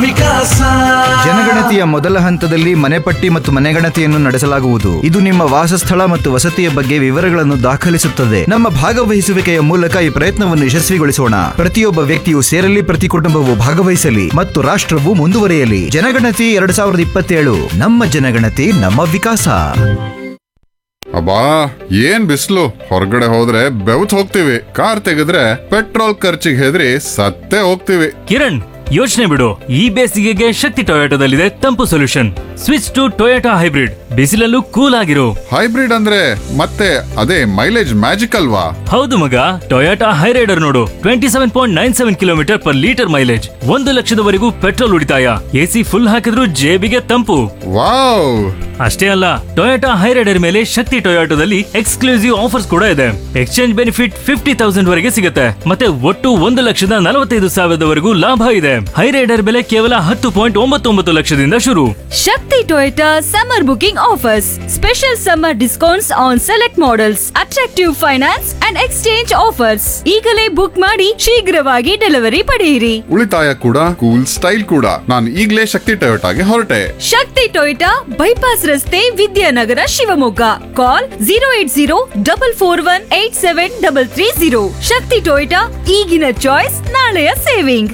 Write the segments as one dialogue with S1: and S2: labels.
S1: ವಿಕಾಸ
S2: ಜನಗಣತಿಯ ಮೊದಲ ಹಂತದಲ್ಲಿ ಮನೆಪಟ್ಟಿ ಮತ್ತು ಮನೆಗಣತಿಯನ್ನು ನಡೆಸಲಾಗುವುದು ಇದು ನಿಮ್ಮ ವಾಸಸ್ಥಳ ಮತ್ತು ವಸತಿಯ ಬಗ್ಗೆ ವಿವರಗಳನ್ನು ದಾಖಲಿಸುತ್ತದೆ ನಮ್ಮ ಭಾಗವಹಿಸುವಿಕೆಯ ಮೂಲಕ ಈ ಪ್ರಯತ್ನವನ್ನು ಯಶಸ್ವಿಗೊಳಿಸೋಣ ಪ್ರತಿಯೊಬ್ಬ ವ್ಯಕ್ತಿಯು ಸೇರಲಿ ಪ್ರತಿ ಕುಟುಂಬವು ಭಾಗವಹಿಸಲಿ ಮತ್ತು ರಾಷ್ಟ್ರವು ಮುಂದುವರಿಯಲಿ ಜನಗಣತಿ ಎರಡ್ ಸಾವಿರದ ಇಪ್ಪತ್ತೇಳು ನಮ್ಮ ಜನಗಣತಿ ನಮ್ಮ ವಿಕಾಸ
S3: ಅಬ್ಬಾ ಏನ್ ಬಿಸಿಲು ಹೊರಗಡೆ ಹೋದ್ರೆ ಬೆವತ್ ಹೋಗ್ತೀವಿ ಕಾರ್ ತೆಗೆದ್ರೆ ಪೆಟ್ರೋಲ್ ಖರ್ಚಿಗೆ ಹೆದರಿ ಸತ್ತೇ ಹೋಗ್ತೀವಿ
S4: ಕಿರಣ್ ಯೋಚನೆ ಬಿಡು ಈ ಬೇಸಿಗೆಗೆ ಶಕ್ತಿ ಟೊಯೋಟೋದಲ್ಲಿದೆ ತಂಪು solution switch to Toyota hybrid ಬಿಸಿಲಲ್ಲೂ ಕೂಲ್ ಆಗಿರು
S3: ಹೈಬ್ರಿಡ್ ಅಂದ್ರೆ ಮತ್ತೆ ಅದೇ ಮೈಲೇಜ್ ಮ್ಯಾಜಿಕ್ ಅಲ್ವಾ
S4: ಹೌದು ಮಗ ಟೊಯೋಟಾ ಹೈರೈಡರ್ ನೋಡು twenty seven point nine seven kilometre per litre mileage ಒಂದು ಲಕ್ಷದವರೆಗೂ ಪೆಟ್ರೋಲ್ ಉಳಿತಾಯ ಎಸಿ ಫುಲ್ ಹಾಕಿದ್ರೂ ಜೇಬಿಗೆ ತಂಪು
S3: ವಾವ್
S4: ಅಷ್ಟೇ ಅಲ್ಲ ಟೊಯೋಟಾ ಹೈರೈಡರ್ ಮೇಲೆ ಶಕ್ತಿ ಟೊಯೋಟೋದಲ್ಲಿ ಎಕ್ಸ್ಕ್ಲೂಸಿವ್ ಆಫರ್ಸ್ ಕೂಡ ಇದೆ ಎಕ್ಸ್ಚೇಂಜ್ ಬೆನಿಫಿಟ್ ಫಿಫ್ಟಿ ತೌಸಂಡ್ ವರೆಗೆ ಸಿಗುತ್ತೆ ಮತ್ತೆ ಒಟ್ಟು ಒಂದು ಲಕ್ಷದ ನಲವತ್ತೈದು ಸಾವಿರದವರೆಗೂ ಲಾಭ ಇದೆ ಹೈರೈಡರ್ ಬೆಲೆ ಕೇವಲ ಹತ್ತು ಪಾಯಿಂಟ್ ಒಂಬತ್ತೊಂಬತ್ತು ಲಕ್ಷದಿಂದ ಶುರು
S5: Shakti Toyota summer booking offers. Special summer discounts on select models, attractive finance and exchange offers. ಈಗಲೇ ಬುಕ್ ಮಾಡಿ ಶೀಘ್ರವಾಗಿ ಡೆಲಿವರಿ ಪಡೆಯಿರಿ
S3: ಉಳಿತಾಯ ಕೂಡ ಕೂಲ್ ಸ್ಟೈಲ್ ಕೂಡ ನಾನು ಈಗ್ಲೇ ಶಕ್ತಿ ಟೊಯೋಟಾಗೆ ಹೊರಟೆ
S5: ಶಕ್ತಿ ಟೊಯೋಟಾ ಬೈಪಾಸ್ ರಸ್ತೆ Vidyanagar Shivamogga call zero eight zero double four one eight seven double three zero Shakti Toyota ಈಗಿನ ಚಾಯ್ಸ್ ನಾಳೆಯ ಸೇವಿಂಗ್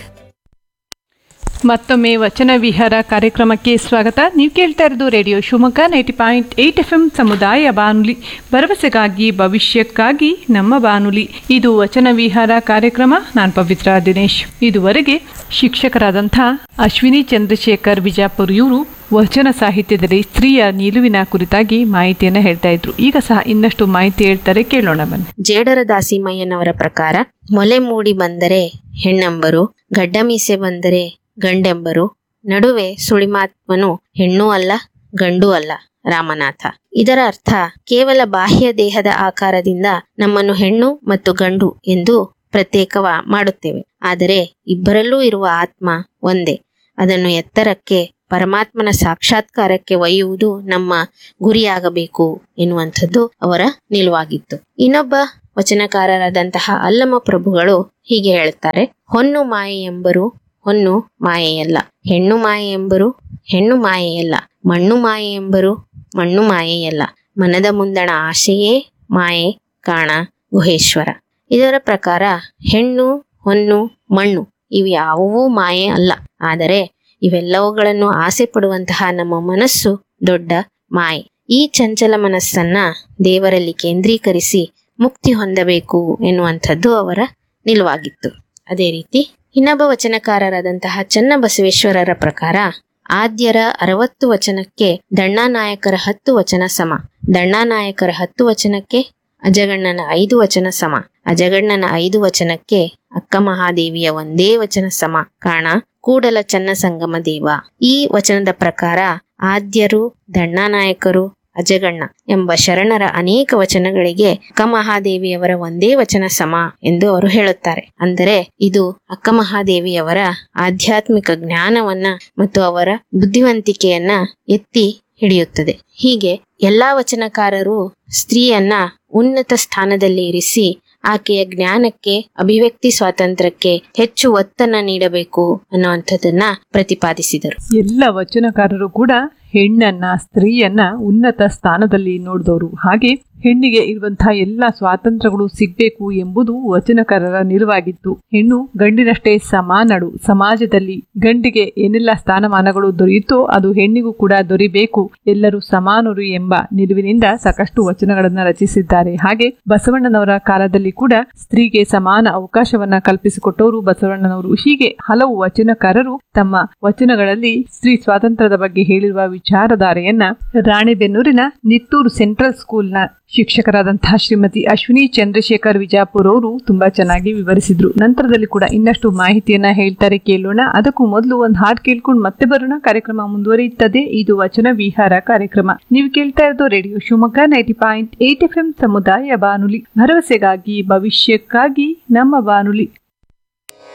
S6: ಮತ್ತೊಮ್ಮೆ ವಚನ ವಿಹಾರ ಕಾರ್ಯಕ್ರಮಕ್ಕೆ ಸ್ವಾಗತ ನೀವು ಕೇಳ್ತಾ ಇರೋದು radio Shivamogga ninety point eight F M ಸಮುದಾಯ ಬಾನುಲಿ ಭರವಸೆಗಾಗಿ ಭವಿಷ್ಯಕ್ಕಾಗಿ ನಮ್ಮ ಬಾನುಲಿ ಇದು ವಚನ ವಿಹಾರ ಕಾರ್ಯಕ್ರಮ ನಾನು ಪವಿತ್ರ ದಿನೇಶ್ ಇದುವರೆಗೆ ಶಿಕ್ಷಕರಾದಂಥ ಅಶ್ವಿನಿ ಚಂದ್ರಶೇಖರ್ ಬಿಜಾಪುರ್ ಇವರು ವಚನ ಸಾಹಿತ್ಯದಲ್ಲಿ ಸ್ತ್ರೀಯ ನಿಲುವಿನ ಕುರಿತಾಗಿ ಮಾಹಿತಿಯನ್ನು ಹೇಳ್ತಾ ಇದ್ರು ಈಗ ಸಹ ಇನ್ನಷ್ಟು ಮಾಹಿತಿ ಹೇಳ್ತಾರೆ ಕೇಳೋಣ ಬನ್ನಿ
S7: ಜೇಡರ ದಾಸಿಮಯ್ಯನವರ ಪ್ರಕಾರ ಮೊಲೆ ಮೂಡಿ ಬಂದರೆ ಹೆಣ್ಣೆಂಬರು ಗಡ್ಡ ಮೀಸೆ ಬಂದರೆ ಗಂಡೆಂಬರು ನಡುವೆ ಸುಳಿಮಾತ್ಮನು ಹೆಣ್ಣು ಅಲ್ಲ ಗಂಡು ಅಲ್ಲ ರಾಮನಾಥ ಇದರ ಅರ್ಥ ಕೇವಲ ಬಾಹ್ಯ ದೇಹದ ಆಕಾರದಿಂದ ನಮ್ಮನ್ನು ಹೆಣ್ಣು ಮತ್ತು ಗಂಡು ಎಂದು ಪ್ರತ್ಯೇಕವ ಮಾಡುತ್ತೇವೆ ಆದರೆ ಇಬ್ಬರಲ್ಲೂ ಇರುವ ಆತ್ಮ ಒಂದೇ ಅದನ್ನು ಎತ್ತರಕ್ಕೆ ಪರಮಾತ್ಮನ ಸಾಕ್ಷಾತ್ಕಾರಕ್ಕೆ ಒಯ್ಯುವುದು ನಮ್ಮ ಗುರಿಯಾಗಬೇಕು ಎನ್ನುವಂಥದ್ದು ಅವರ ನಿಲುವಾಗಿತ್ತು ಇನ್ನೊಬ್ಬ ವಚನಕಾರರಾದಂತಹ ಅಲ್ಲಮ ಪ್ರಭುಗಳು ಹೀಗೆ ಹೇಳುತ್ತಾರೆ ಹೊನ್ನು ಮಾಯೆ ಎಂಬರು ಹೊನ್ನು ಮಾಯೆಯಲ್ಲ ಹೆಣ್ಣು ಮಾಯೆ ಎಂಬರು ಹೆಣ್ಣು ಮಾಯೆಯಲ್ಲ ಮಣ್ಣು ಮಾಯೆ ಎಂಬರು ಮಣ್ಣು ಮಾಯೆಯಲ್ಲ ಮನದ ಮುಂದಣ ಆಶೆಯೇ ಮಾಯೆ ಕಾಣ ಗುಹೇಶ್ವರ ಇದರ ಪ್ರಕಾರ ಹೆಣ್ಣು ಹೊನ್ನು ಮಣ್ಣು ಇವು ಯಾವುವೂ ಮಾಯೆ ಅಲ್ಲ ಆದರೆ ಇವೆಲ್ಲವುಗಳನ್ನು ಆಸೆ ಪಡುವಂತಹ ನಮ್ಮ ಮನಸ್ಸು ದೊಡ್ಡ ಮಾಯೆ ಈ ಚಂಚಲ ಮನಸ್ಸನ್ನ ದೇವರಲ್ಲಿ ಕೇಂದ್ರೀಕರಿಸಿ ಮುಕ್ತಿ ಹೊಂದಬೇಕು ಎನ್ನುವಂಥದ್ದು ಅವರ ನಿಲುವಾಗಿತ್ತು ಅದೇ ರೀತಿ ಇನ್ನೊಬ್ಬ ವಚನಕಾರರಾದಂತಹ ಚನ್ನಬಸವೇಶ್ವರರ ಪ್ರಕಾರ ಆದ್ಯರ ಅರವತ್ತು ವಚನಕ್ಕೆ ದಣ್ಣಾನಾಯಕರ ಹತ್ತು ವಚನ ಸಮ ದಣ್ಣಾನಾಯಕರ ಹತ್ತು ವಚನಕ್ಕೆ ಅಜಗಣ್ಣನ ಐದು ವಚನ ಸಮ ಅಜಗಣ್ಣನ ಐದು ವಚನಕ್ಕೆ ಅಕ್ಕ ಮಹಾದೇವಿಯ ಒಂದೇ ವಚನ ಸಮ ಕಾಣ ಕೂಡಲ ಚನ್ನ ಸಂಗಮ ದೇವ ಈ ವಚನದ ಪ್ರಕಾರ ಆದ್ಯರು ದಣ್ಣಾನಾಯಕರು ಅಜಗಣ್ಣ ಎಂಬ ಶರಣರ ಅನೇಕ ವಚನಗಳಿಗೆ ಅಕ್ಕ ಮಹಾದೇವಿಯವರ ಒಂದೇ ವಚನ ಸಮ ಎಂದು ಅವರು ಹೇಳುತ್ತಾರೆ ಅಂದರೆ ಇದು ಅಕ್ಕ ಮಹಾದೇವಿಯವರ ಆಧ್ಯಾತ್ಮಿಕ ಜ್ಞಾನವನ್ನ ಮತ್ತು ಅವರ ಬುದ್ಧಿವಂತಿಕೆಯನ್ನ ಎತ್ತಿ ಹಿಡಿಯುತ್ತದೆ ಹೀಗೆ ಎಲ್ಲಾ ವಚನಕಾರರು ಸ್ತ್ರೀಯನ್ನ ಉನ್ನತ ಸ್ಥಾನದಲ್ಲಿ ಇರಿಸಿ ಆಕೆಯ ಜ್ಞಾನಕ್ಕೆ ಅಭಿವ್ಯಕ್ತಿ ಸ್ವಾತಂತ್ರ್ಯಕ್ಕೆ ಹೆಚ್ಚು ಒತ್ತನ್ನ ನೀಡಬೇಕು ಅನ್ನುವಂಥದ್ದನ್ನ ಪ್ರತಿಪಾದಿಸಿದರು
S6: ಎಲ್ಲ ವಚನಕಾರರು ಕೂಡ ಹೆಣ್ಣನ್ನ ಸ್ತ್ರೀಯನ್ನ ಉನ್ನತ ಸ್ಥಾನದಲ್ಲಿ ನೋಡಿದವರು ಹಾಗೆ ಹೆಣ್ಣಿಗೆ ಇರುವಂತಹ ಎಲ್ಲ ಸ್ವಾತಂತ್ರ್ಯಗಳು ಸಿಗ್ಬೇಕು ಎಂಬುದು ವಚನಕಾರರ ನಿಲುವಾಗಿತ್ತು ಹೆಣ್ಣು ಗಂಡಿನಷ್ಟೇ ಸಮಾನಳು ಸಮಾಜದಲ್ಲಿ ಗಂಡಿಗೆ ಏನೆಲ್ಲ ಸ್ಥಾನಮಾನಗಳು ದೊರೆಯುತ್ತೋ ಅದು ಹೆಣ್ಣಿಗೂ ಕೂಡ ದೊರೆಯಬೇಕು ಎಲ್ಲರೂ ಸಮಾನರು ಎಂಬ ನಿಲುವಿನಿಂದ ಸಾಕಷ್ಟು ವಚನಗಳನ್ನ ರಚಿಸಿದ್ದಾರೆ ಹಾಗೆ ಬಸವಣ್ಣನವರ ಕಾಲದಲ್ಲಿ ಕೂಡ ಸ್ತ್ರೀಗೆ ಸಮಾನ ಅವಕಾಶವನ್ನ ಕಲ್ಪಿಸಿಕೊಟ್ಟವರು ಬಸವಣ್ಣನವರು ಹೀಗೆ ಹಲವು ವಚನಕಾರರು ತಮ್ಮ ವಚನಗಳಲ್ಲಿ ಸ್ತ್ರೀ ಸ್ವಾತಂತ್ರ್ಯದ ಬಗ್ಗೆ ಹೇಳಿರುವ ವಿಚಾರಧಾರೆಯನ್ನ ರಾಣೆಬೆನ್ನೂರಿನ ನಿತ್ತೂರು ಸೆಂಟ್ರಲ್ ಸ್ಕೂಲ್ನ ಶಿಕ್ಷಕರಾದಂತಹ ಶ್ರೀಮತಿ ಅಶ್ವಿನಿ ಚಂದ್ರಶೇಖರ್ ವಿಜಾಪುರ್ ಅವರು ತುಂಬಾ ಚೆನ್ನಾಗಿ ವಿವರಿಸಿದ್ರು ನಂತರದಲ್ಲಿ ಕೂಡ ಇನ್ನಷ್ಟು ಮಾಹಿತಿಯನ್ನ ಹೇಳ್ತಾರೆ ಕೇಳೋಣ ಅದಕ್ಕೂ ಮೊದಲು ಒಂದು ಹಾಡ್ ಕೇಳ್ಕೊಂಡು ಮತ್ತೆ ಬರೋಣ ಕಾರ್ಯಕ್ರಮ ಮುಂದುವರಿಯುತ್ತದೆ ಇದು ವಚನ ವಿಹಾರ ಕಾರ್ಯಕ್ರಮ ನೀವು ಕೇಳ್ತಾ ಇರೋದು radio Shivamogga ninety point eight F M ಸಮುದಾಯ ಬಾನುಲಿ ಭರವಸೆಗಾಗಿ ಭವಿಷ್ಯಕ್ಕಾಗಿ ನಮ್ಮ ಬಾನುಲಿ